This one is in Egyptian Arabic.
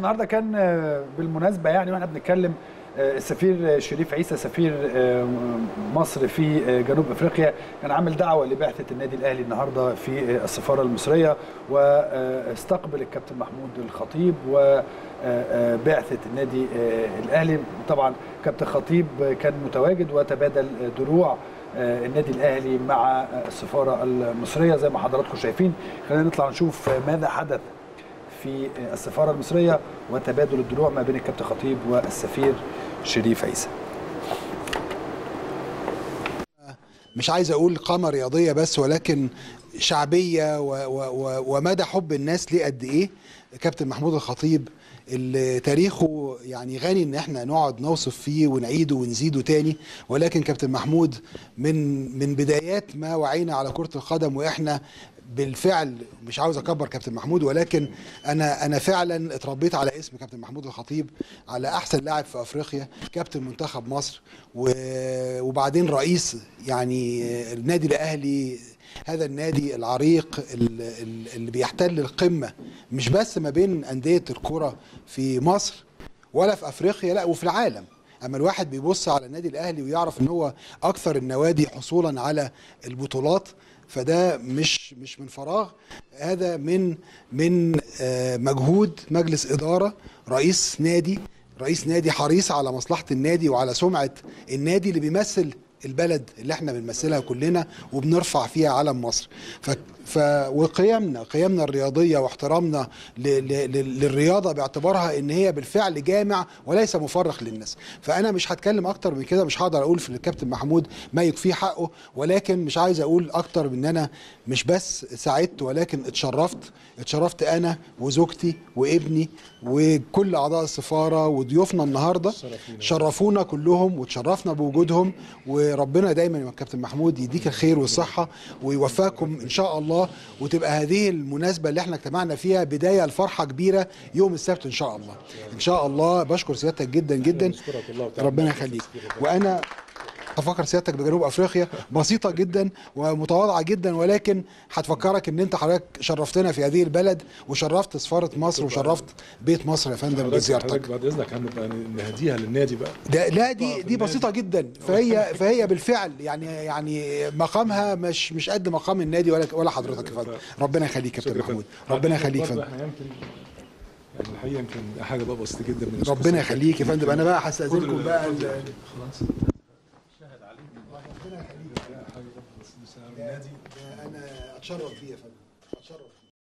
النهارده كان بالمناسبه يعني واحنا بنتكلم السفير شريف عيسى سفير مصر في جنوب افريقيا كان عامل دعوه لبعثه النادي الاهلي النهارده في السفاره المصريه واستقبل الكابتن محمود الخطيب وبعثه النادي الاهلي طبعا كابتن خطيب كان متواجد وتبادل دروع النادي الاهلي مع السفاره المصريه زي ما حضراتكم شايفين خلينا نطلع نشوف ماذا حدث في السفاره المصريه وتبادل الدروع ما بين الكابتن خطيب والسفير شريف عيسى مش عايز اقول قامه رياضيه بس ولكن شعبيه و و ومدى حب الناس ليه قد ايه كابتن محمود الخطيب اللي تاريخه يعني غني ان احنا نقعد نوصف فيه ونعيده ونزيده تاني ولكن كابتن محمود من من بدايات ما وعينا على كره القدم واحنا بالفعل مش عاوز اكبر كابتن محمود ولكن انا انا فعلا اتربيت على اسم كابتن محمود الخطيب على احسن لاعب في افريقيا كابتن منتخب مصر وبعدين رئيس يعني النادي الاهلي هذا النادي العريق اللي بيحتل القمه مش بس ما بين انديه الكره في مصر ولا في افريقيا لا وفي العالم اما الواحد بيبص على النادي الاهلي ويعرف ان هو اكثر النوادي حصولا على البطولات فده مش مش من فراغ هذا من من مجهود مجلس اداره رئيس نادي رئيس نادي حريص على مصلحه النادي وعلى سمعه النادي اللي بيمثل البلد اللي احنا بنمثلها كلنا وبنرفع فيها علم مصر ف... ف... وقيمنا قيمنا الرياضيه واحترامنا ل... ل... للرياضه باعتبارها ان هي بالفعل جامع وليس مفرخ للناس فانا مش هتكلم اكتر من كده مش هقدر اقول في الكابتن محمود ما يكفيه حقه ولكن مش عايز اقول اكتر من ان انا مش بس سعدت ولكن اتشرفت اتشرفت انا وزوجتي وابني وكل اعضاء السفاره وضيوفنا النهارده شرفونا كلهم وتشرفنا بوجودهم وربنا دايما يا كابتن محمود يديك الخير والصحه ويوفقكم ان شاء الله وتبقى هذه المناسبه اللي احنا اجتمعنا فيها بدايه لفرحه كبيره يوم السبت ان شاء الله ان شاء الله بشكر سيادتك جدا جدا ربنا يخليك وانا هفكر سيادتك بجنوب افريقيا بسيطه جدا ومتواضعه جدا ولكن هتفكرك ان انت حضرتك شرفتنا في هذه البلد وشرفت سفاره مصر وشرفت بيت مصر يا فندم بزيارتك بعد اذنك هنبقى نهديها للنادي بقى ده لا دي دي بسيطه جدا فهي فهي بالفعل يعني يعني مقامها مش مش قد مقام النادي ولا ولا حضرتك يا فندم ربنا يخليك يا كابتن محمود ربنا يخليك يا فندم يعني الحقيقه يمكن حاجه بقى بسيطه جدا من ربنا يخليك يا فندم انا بقى هستاذنكم بقى خلاص انا اتشرف بيه يا فندم